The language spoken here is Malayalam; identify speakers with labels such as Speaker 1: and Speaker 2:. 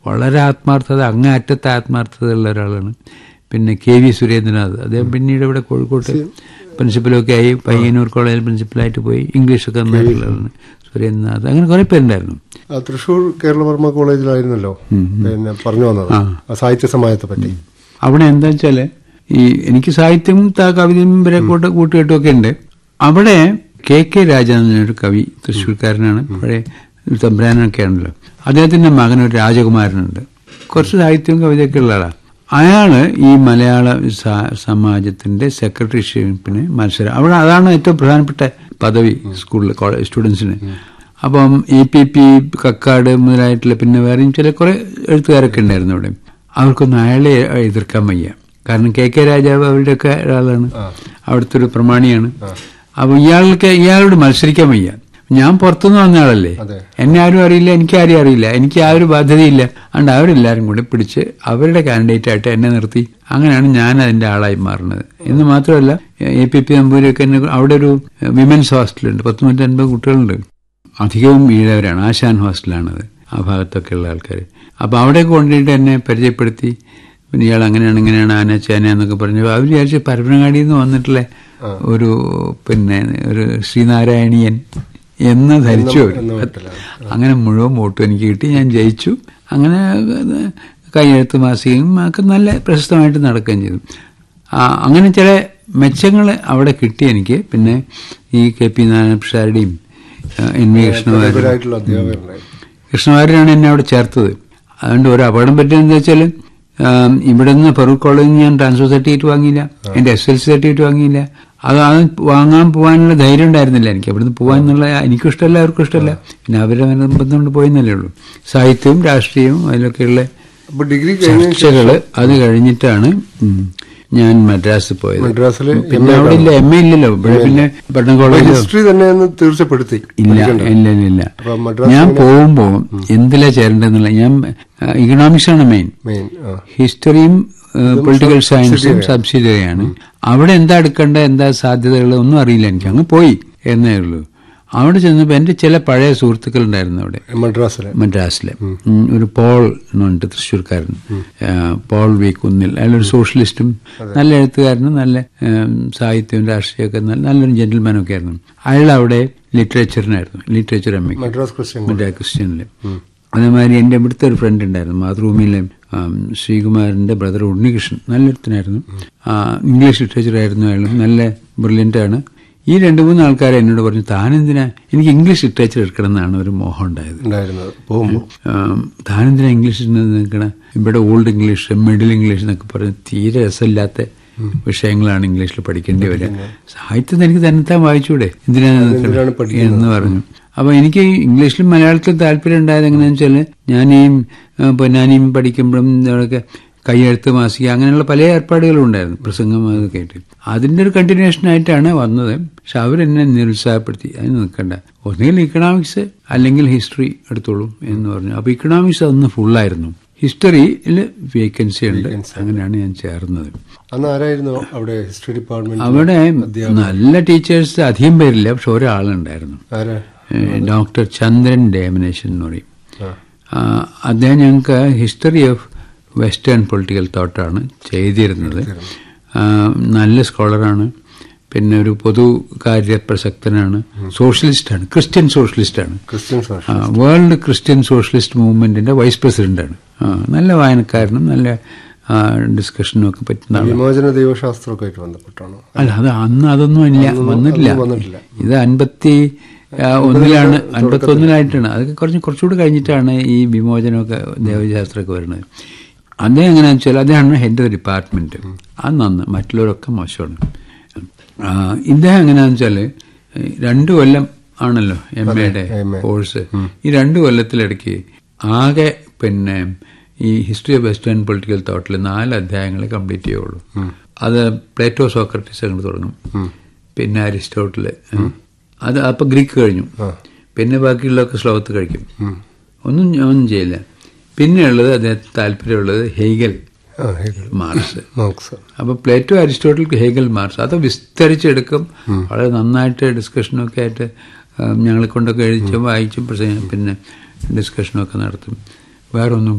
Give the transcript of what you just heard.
Speaker 1: വളരെ ആത്മാർത്ഥത അങ്ങേയറ്റത്തെ ആത്മാർത്ഥതയുള്ള ഒരാളാണ് പിന്നെ കെ വി സുരേന്ദ്രനാഥ് അദ്ദേഹം പിന്നീട് ഇവിടെ കോഴിക്കോട്ട് പ്രിൻസിപ്പലൊക്കെ ആയി പയ്യന്നൂർ കോളേജിൽ പ്രിൻസിപ്പലായിട്ട് പോയി ഇംഗ്ലീഷൊക്കെ നന്നായിട്ടുള്ളതാണ് സുരേന്ദ്രനാഥ് അങ്ങനെ കുറെ പേരുണ്ടായിരുന്നു
Speaker 2: ആ, തൃശൂർ കേരളവർമ്മ കോളേജിലായിരുന്നല്ലോ പിന്നെ പറഞ്ഞു വന്നത് ആ സാഹിത്യ സമാജത്തെ പറ്റി
Speaker 1: അവിടെ എന്താ വെച്ചാല് ഈ എനിക്ക് സാഹിത്യവും ത- കവിതയും ഇവരെ കൂട്ട കൂട്ടുകെട്ടും ഒക്കെ ഉണ്ട് അവിടെ കെ കെ രാജ എന്നൊരു കവി തൃശ്ശൂർക്കാരനാണ് പഴയ ഒരു തമ്പ്രാനൊക്കെ ആണല്ലോ അദ്ദേഹത്തിന്റെ മകൻ ഒരു രാജകുമാരനുണ്ട് കുറച്ച് സാഹിത്യവും കവിതയൊക്കെ ഉള്ള ആളാണ് അയാള് ഈ മലയാള സ- സമാജത്തിന്റെ സെക്രട്ടറിഷിപ്പിന് മത്സരം അവിടെ അതാണ് ഏറ്റവും പ്രധാനപ്പെട്ട പദവി സ്കൂളിൽ കോളേജ് സ്റ്റുഡൻസിന് അപ്പം ഇ പി പി കക്കാട് മുതലായിട്ടുള്ള പിന്നെ വേറെയും ചില കുറെ എഴുത്തുകാരൊക്കെ ഉണ്ടായിരുന്നു അവിടെ അവർക്കൊന്നും അയാളെ എതിർക്കാൻ വയ്യ കാരണം കെ കെ രാജാവ് അവരുടെയൊക്കെ ഒരാളാണ് അവിടുത്തെ ഒരു പ്രമാണിയാണ് അപ്പൊ ഇയാൾക്ക് ഇയാളോട് മത്സരിക്കാൻ വയ്യ ഞാൻ പുറത്തുനിന്ന് വന്ന ആളല്ലേ
Speaker 2: അതെ.
Speaker 1: എന്നെ ആരും അറിയില്ല എനിക്ക് ആരും അറിയില്ല എനിക്ക് ആ ഒരു ബാധ്യതയില്ല അതുകൊണ്ട് അവരെല്ലാരും കൂടി പിടിച്ച് അവരുടെ കാൻഡിഡേറ്റ് ആയിട്ട് എന്നെ നിർത്തി അങ്ങനെയാണ് ഞാൻ അതിന്റെ ആളായി മാറുന്നത് എന്ന് മാത്രമല്ല എ പി പി നമ്പൂരിയൊക്കെ എന്നെ അവിടെ ഒരു വിമൻസ് ഹോസ്റ്റലുണ്ട് പത്ത് നൂറ്റൻപത് കുട്ടികളുണ്ട് അധികവും ഈഴവരാണ് ആശാൻ ഹോസ്റ്റലാണത് ആ ഭാഗത്തൊക്കെ ഉള്ള ആൾക്കാർ അപ്പൊ അവിടെ കൊണ്ടുപോയിട്ട് എന്നെ പരിചയപ്പെടുത്തി പിന്നെ ഇയാൾ അങ്ങനെയാണ് ഇങ്ങനെയാണ് ആന ചേന എന്നൊക്കെ പറഞ്ഞു അവർ വിചാരിച്ച് പരപ്പനങ്ങാടിയിൽ നിന്ന് വന്നിട്ടുള്ള ഒരു പിന്നെ ഒരു ശ്രീനാരായണീയൻ എന്ന് ധരിച്ചു അവര്.
Speaker 2: എന്ന മട്ടിലാണ്.
Speaker 1: അങ്ങനെ മുഴുവൻ വോട്ടും എനിക്ക് കിട്ടി ഞാൻ ജയിച്ചു അങ്ങനെ അത് കൈയെഴുത്ത് മാസികയും ഒക്കെ നല്ല പ്രശസ്തമായിട്ട് നടക്കുകയും ചെയ്തു ആ, അങ്ങനെ ചില മെച്ചങ്ങൾ അവിടെ കിട്ടി എനിക്ക് പിന്നെ ഈ കെ പി നാരായണപ്രസാരുടെയും എൻ വി കൃഷ്ണകുമാരും
Speaker 2: ഇവരായിട്ടുള്ള അധ്യാപകരുണ്ടായി
Speaker 1: കൃഷ്ണകുമാരനാണ് എന്നെ അവിടെ ചേർത്തത് അതുകൊണ്ട് ഒരു അപകടം പറ്റിയെന്ന് വെച്ചാൽ ഇവിടെ നിന്ന് ഫറൂഖ് കോളേജിൽ നിന്ന് ഞാൻ ട്രാൻസ്ഫർ സർട്ടിഫിക്കറ്റ് വാങ്ങിയില്ല എന്റെ എസ് എൽ സി സർട്ടിഫിക്കറ്റ് വാങ്ങിയില്ല അത് അത് വാങ്ങാൻ പോകാനുള്ള ധൈര്യം ഉണ്ടായിരുന്നില്ല എനിക്ക് അവിടുന്ന് പോകാൻ എന്നുള്ള എനിക്കും ഇഷ്ടമല്ല അവർക്കും ഇഷ്ടമല്ല പിന്നെ അവരെ നിർബന്ധം കൊണ്ട് പോയെന്നല്ലേ ഉള്ളൂ സാഹിത്യവും രാഷ്ട്രീയവും അതിലൊക്കെയുള്ള
Speaker 2: അപ്പൊ ഡിഗ്രി കഴിഞ്ഞ
Speaker 1: ചർച്ചകള് അത് കഴിഞ്ഞിട്ടാണ് ഉം, ഞാൻ മദ്രാസിൽ പോയത്
Speaker 2: മദ്രാസില്
Speaker 1: പിന്നെ അവിടെ ഇല്ല എം എ ഇല്ലല്ലോ ഇവിടെ പിന്നെ പട്ടണം കോളേജിലോ
Speaker 2: ഹിസ്റ്ററി തന്നെ ഒന്ന് തീർച്ചപ്പെടുത്തി
Speaker 1: ഇല്ല ഇല്ല ഇല്ല, ഇല്ല
Speaker 2: അപ്പൊ മദ്രാസ്
Speaker 1: ഞാൻ പോകുമ്പോ എന്തിലാ ചേരേണ്ടതെന്നുള്ള ഞാൻ ഇക്കണോമിക്സ് ആണ് മെയിൻ
Speaker 2: മെയിൻ ആ
Speaker 1: ഹിസ്റ്ററിയും പൊളിറ്റിക്കൽ സയൻസും സബ്സിഡിയറിയാണ് അവിടെ എന്താ എടുക്കേണ്ട എന്താ സാധ്യതകൾ ഒന്നും അറിയില്ല എനിക്ക് അങ്ങ് പോയി എന്നേ ഉള്ളൂ അവിടെ ചെന്നപ്പോ എന്റെ ചില പഴയ സുഹൃത്തുക്കൾ ഉണ്ടായിരുന്നു അവിടെ
Speaker 2: മദ്രാസിലെ
Speaker 1: മദ്രാസിലെ ഉം, ഒരു പോൾ എന്നുണ്ട് തൃശ്ശൂർക്കാരൻ ആ, പോൾ വി കുന്നിൽ അയാളൊരു സോഷ്യലിസ്റ്റും നല്ല എഴുത്തുകാരനും നല്ല ഉം, സാഹിത്യവും രാഷ്ട്രീയമൊക്കെ നല്ല നല്ലൊരു ജെന്റിൽമാനും ഒക്കെ ആയിരുന്നു അയാൾ അവിടെ ലിറ്ററേച്ചറിനായിരുന്നു ലിറ്ററേച്ചർ എം എക്ക്
Speaker 2: മദ്രാസ് ക്രിസ്ത്യൻ
Speaker 1: മറ്റേ ക്രിസ്ത്യനില് അതേമാതിരി എന്റെ ഇവിടുത്തെ ഒരു ഫ്രണ്ട് ഉണ്ടായിരുന്നു മാതൃഭൂമിയിലെ ആം, ശ്രീകുമാരന്റെ ബ്രദർ ഉണ്ണികൃഷ്ണൻ നല്ലൊരുത്തനായിരുന്നു ആ, ഇംഗ്ലീഷ് ലിറ്ററേച്ചർ ആയിരുന്നു അയാളും നല്ല ബ്രില്യൻ്റ് ആണ് ഈ രണ്ടു മൂന്ന് ആൾക്കാർ എന്നോട് പറഞ്ഞു താനെന്തിനാ എനിക്ക് ഇംഗ്ലീഷ് ലിറ്ററേച്ചർ എടുക്കണം എന്നാണ് ഒരു മോഹം ഉണ്ടായത്
Speaker 2: ഉണ്ടായിരുന്നത് പോകുമ്പോ
Speaker 1: ആം, താനെന്തിനാ ഇംഗ്ലീഷിൽ നിൽക്കണ ഇവിടെ ഓൾഡ് ഇംഗ്ലീഷ് മിഡിൽ ഇംഗ്ലീഷ് എന്നൊക്കെ പറഞ്ഞ് തീരെ രസമില്ലാത്ത വിഷയങ്ങളാണ് ഇംഗ്ലീഷിൽ പഠിക്കേണ്ടി വരിക സാഹിത്യം എനിക്ക് തന്നെത്താൻ വായിച്ചൂടെ എന്തിനാണ്
Speaker 2: എന്തിനാണ്
Speaker 1: നിൽക്കണത് എന്ന് പറഞ്ഞു അപ്പൊ എനിക്ക് ഇംഗ്ലീഷിലും മലയാളത്തിലും താല്പര്യം ഉണ്ടായത് എങ്ങനെയാന്ന് വെച്ചാൽ ഞാൻ ഈ ആ, പൊന്നാനിയും പഠിക്കുമ്പോഴും ഇതൊക്കെ കൈയെഴുത്ത് മാസിക അങ്ങനെയുള്ള പല ഏർപ്പാടുകളും ഉണ്ടായിരുന്നു പ്രസംഗം അതൊക്കെ ആയിട്ട് അതിന്റെ ഒരു കണ്ടിന്യൂഷൻ ആയിട്ടാണ് വന്നത് പക്ഷെ അവരെന്നെ നിരുത്സാഹപ്പെടുത്തി അതിന് നിൽക്കണ്ട ഒന്നുകിൽ ഇക്കണോമിക്സ് അല്ലെങ്കിൽ ഹിസ്റ്ററി എടുത്തോളൂ എന്ന് പറഞ്ഞു അപ്പൊ ഇക്കണോമിക്സ് അന്ന് ഫുള്ളായിരുന്നു ഹിസ്റ്ററിയിൽ വേക്കൻസി ഉണ്ട് അങ്ങനെയാണ് ഞാൻ ചേർന്നത്
Speaker 2: അന്ന് ആരായിരുന്നു അവിടെ ഹിസ്റ്ററി ഡിപ്പാർട്ട്മെന്റ്
Speaker 1: അവിടെ നല്ല ടീച്ചേഴ്സ് അധികം പേരില്ല പക്ഷെ ഒരാളുണ്ടായിരുന്നു
Speaker 2: ആരാ
Speaker 1: ഏഹ് ഡോക്ടർ ചന്ദ്രൻ ഡേമിനേഷൻ എന്ന് പറയും
Speaker 2: ആ.
Speaker 1: ആ, അദ്ദേഹം ഞങ്ങൾക്ക് ഹിസ്റ്ററി ഓഫ് വെസ്റ്റേൺ പൊളിറ്റിക്കൽ തോട്ടാണ് ചെയ്തിരുന്നത് ആ, നല്ല സ്കോളറാണ് പിന്നെ ഒരു പൊതുകാര്യ പ്രസക്തനാണ് സോഷ്യലിസ്റ്റാണ് ക്രിസ്ത്യൻ സോഷ്യലിസ്റ്റാണ്
Speaker 2: ക്രിസ്ത്യൻ ഭാഷ
Speaker 1: ആ, വേൾഡ് ക്രിസ്ത്യൻ സോഷ്യലിസ്റ്റ് മൂവ്മെന്റിന്റെ വൈസ് പ്രസിഡന്റാണ് ആ, നല്ല വായനക്കാരനും നല്ല ആ, ഡിസ്കഷനും ഒക്കെ പറ്റുന്ന ആളാണ്
Speaker 2: വിമോചന ദൈവശാസ്ത്രമൊക്കെ ആയിട്ട് ബന്ധപ്പെട്ടാണോ
Speaker 1: അല്ല അത് അന്ന് അതൊന്നും ഇല്ല വന്നിട്ടില്ല
Speaker 2: അതൊന്നും വന്നിട്ടില്ല.
Speaker 1: ഇത് അൻപത്തി ആ, ഒന്നിലാണ് അൻപത്തി ഒന്നിലായിട്ടാണ് അതൊക്കെ കുറച്ച് കുറച്ചുകൂടി കഴിഞ്ഞിട്ടാണ് ഈ വിമോചനമൊക്കെ ദേവശാസ്ത്രമൊക്കെ വരുന്നത് അദ്ദേഹം എങ്ങനെയാണെന്ന് വെച്ചാൽ അദ്ദേഹമാണ് ഹെഡ് ഓഫ് ഡിപ്പാർട്ട്മെന്റ് അത് നന്ന് മറ്റുള്ളവരൊക്കെ മോശമാണ് ആ, ഇദ്ദേഹം എങ്ങനെയാണെന്ന് വെച്ചാൽ രണ്ടു കൊല്ലം ആണല്ലോ എം എയുടെ
Speaker 2: MA.
Speaker 1: കോഴ്സ് ഈ രണ്ടു കൊല്ലത്തിലിടയ്ക്ക് ആകെ പിന്നെ ഈ ഹിസ്റ്ററി ഓഫ് വെസ്റ്റേൺ പൊളിറ്റിക്കൽ തോട്ടിൽ നാല് അധ്യായങ്ങൾ കംപ്ലീറ്റ് ചെയ്യുള്ളൂ അത് പ്ലേറ്റോ സോക്രട്ടീസ് അങ്ങോട്ട് തുടങ്ങും പിന്നെ അരിസ്റ്റോട്ടില് അത് അപ്പൊ ഗ്രീക്ക് കഴിഞ്ഞു പിന്നെ ബാക്കിയുള്ളതൊക്കെ ശ്ലോകത്ത് കഴിക്കും ഒന്നും ഒന്നും ചെയ്യില്ല പിന്നെയുള്ളത് അദ്ദേഹത്തിന് താല്പര്യമുള്ളത് ഹെയ്ഗൽ
Speaker 2: ആ ഹെഗൽ
Speaker 1: മാർക്സ്
Speaker 2: മാർക്സ്
Speaker 1: അപ്പൊ പ്ലേറ്റോ അരിസ്റ്റോട്ടിൽ ഹേഗൽ മാർക്സ് അത് വിസ്തരിച്ചെടുക്കും വളരെ നന്നായിട്ട് ഡിസ്കഷനൊക്കെ ആയിട്ട് ഞങ്ങളെ കൊണ്ടൊക്കെ എഴുതിച്ചും വായിച്ചും പ്രസംഗം പിന്നെ ഡിസ്കഷനൊക്കെ നടത്തും വേറൊന്നും